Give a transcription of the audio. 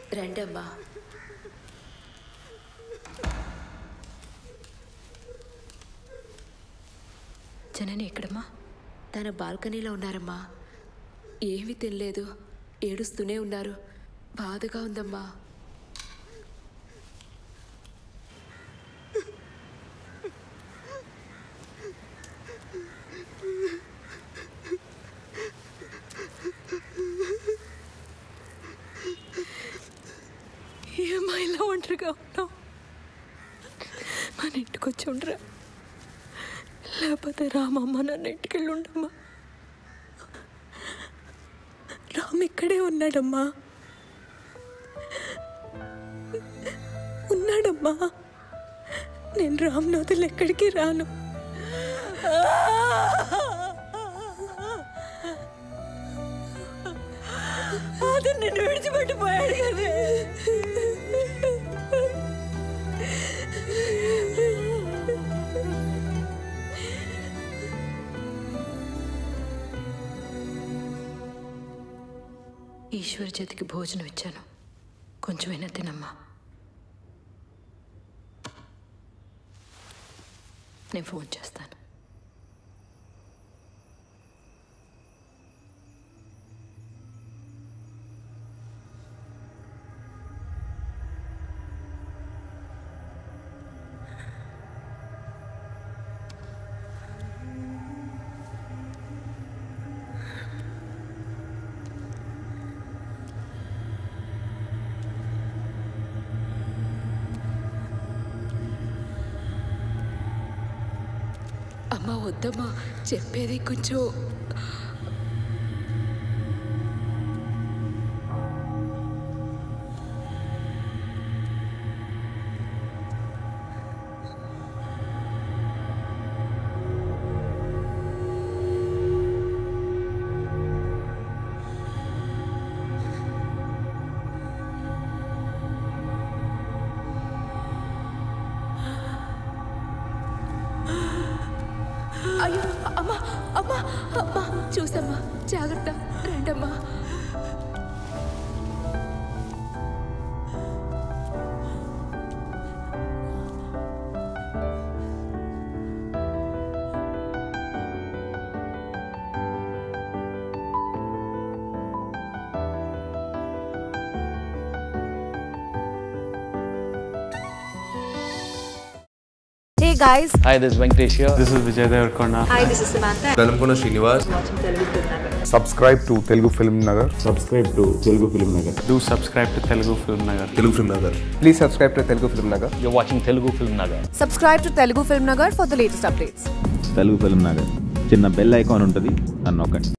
రండమ్మా జనని ఎక్కడమ్మా తన బాల్కనీలో ఉన్నారమ్మా ఏమీ తినలేదు ఏడుస్తూనే ఉన్నారు బాధగా ఉందమ్మా ఏమ్మా ఇలా ఒంటరిగా ఉన్నావు మన ఇంటికి వచ్చి ఉండరా లేకపోతే రామమ్మ నన్ను ఇంటికి వెళ్ళి ఉండమ్మా రామ్ ఇక్కడే ఉన్నాడమ్మా ఉన్నాడమ్మా నేను రామ్ వదిలి ఎక్కడికి రాను అది నిన్ను విడిచిపెట్టిపోయాడు కదా ఈశ్వర్ చేతికి భోజనం ఇచ్చాను కొంచెమైనా తినమ్మా నేను ఫోన్ చేస్తాను అమ్మా వద్దమ్మా చెప్పేది కొంచెం అయ్యో అమ్మా అమ్మా అమ్మా చూసమ్మా జాగ్రత్త రండమ్మా Hey guys, Hi, this is Venkatesh here. This is Vijay Devarkonda. hi, this is Samantha. Velankonda Srinivas subscribe to Telugu Film Nagar subscribe to Telugu Film Nagar Do subscribe to Telugu Film Nagar. Telugu Film Nagar please subscribe to Telugu Film Nagar You're watching Telugu Film Nagar. Subscribe to Telugu Film Nagar for the latest updates. Telugu Film Nagar చిన్న bell icon ఉంటుంది అని నొక్కండి